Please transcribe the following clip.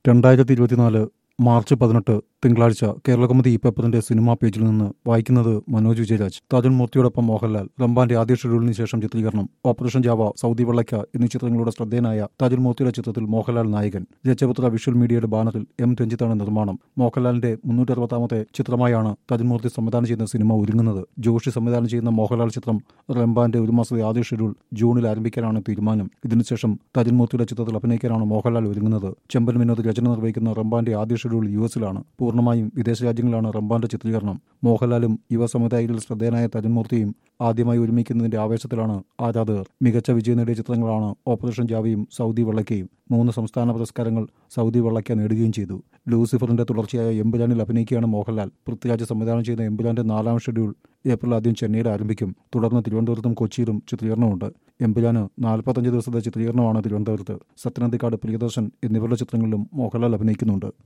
രണ്ടായിരത്തി ഇരുപത്തിനാല് മാർച്ച് പതിനെട്ട് തിങ്കളാഴ്ച കേരളകൗമുദി ഈ പേപ്പറിന്റെ സിനിമാ പേജിൽ നിന്ന് വായിക്കുന്നത് മനോജ് വിജയരാജ് താജൻ മൂർത്തിയോടൊപ്പം മോഹൻലാൽ റംബാന്റെ ആദ്യ ഷെഡ്യൂളിന് ശേഷം ചിത്രീകരണം ഓപ്പറേഷൻ ജാവ സൗദി വെള്ളയ്ക്ക എന്നീ ചിത്രങ്ങളുടെ ശ്രദ്ധേയനായ താജൻ മൂർത്തിയുടെ ചിത്രത്തിൽ മോഹൻലാൽ നായകൻ രചപുത്ര വിഷ്വൽ മീഡിയയുടെ ബാനറിൽ എം രഞ്ജിത്താണ് നിർമ്മാണം മോഹൻലാലിന്റെ മുന്നൂറ്റി അറുപത്താമത്തെ ചിത്രമായാണ് താജൻ മൂർത്തി സംവിധാനം ചെയ്യുന്ന സിനിമ ഒരുങ്ങുന്നത് ജോഷി സംവിധാനം ചെയ്യുന്ന മോഹൻലാൽ ചിത്രം റംബാന്റെ ഒരു മാസത്തെ ആദ്യ ഷെഡ്യൂൾ ജൂണിൽ ആരംഭിക്കാനാണ് തീരുമാനം ഇതിനുശേഷം താജൻ മൂർത്തിയുടെ ചിത്രത്തിൽ അഭിനയിക്കാനാണ് മോഹൻലാൽ ഒരുങ്ങുന്നത് ചെമ്പൻ വിനോദ് രചന നിർവഹിക്കുന്ന റംബാന്റെ ആദ്യ ഷെഡ്യൂൾ യു എസിലാണ് പൂർണ്ണമായും വിദേശ രാജ്യങ്ങളിലാണ് റംബാന്റെ ചിത്രീകരണം മോഹൻലാലും യുവ സമുദായത്തിൽ ശ്രദ്ധേയനായ തജൻമൂർത്തിയും ആദ്യമായി ഒരുമിക്കുന്നതിന്റെ ആവേശത്തിലാണ് ആരാധകർ മികച്ച വിജയം നേടിയ ചിത്രങ്ങളാണ് ഓപ്പറേഷൻ ജാവയും സൗദി വെള്ളയ്ക്കയും മൂന്ന് സംസ്ഥാന പുരസ്കാരങ്ങൾ സൗദി വെള്ളയ്ക്ക നേടുകയും ചെയ്തു ലൂസിഫറിന്റെ തുടർച്ചയായ എമ്പുരാനിൽ അഭിനയിക്കുകയാണ് മോഹൻലാൽ പൃഥ്വിരാജ് സംവിധാനം ചെയ്ത എമ്പുരാന്റെ നാലാം ഷെഡ്യൂൾ ഏപ്രിൽ ആദ്യം ചെന്നൈയിൽ ആരംഭിക്കും തുടർന്ന് തിരുവനന്തപുരത്തും കൊച്ചിയിലും ചിത്രീകരണമുണ്ട് എമ്പുരാന് നാൽപ്പത്തഞ്ച് ദിവസത്തെ ചിത്രീകരണമാണ് തിരുവനന്തപുരത്ത് സത്യനന്ദിക്കാട് പ്രിയദർശൻ എന്നിവരുടെ ചിത്രങ്ങളിലും മോഹൻലാൽ അഭിനയിക്കുന്നുണ്ട്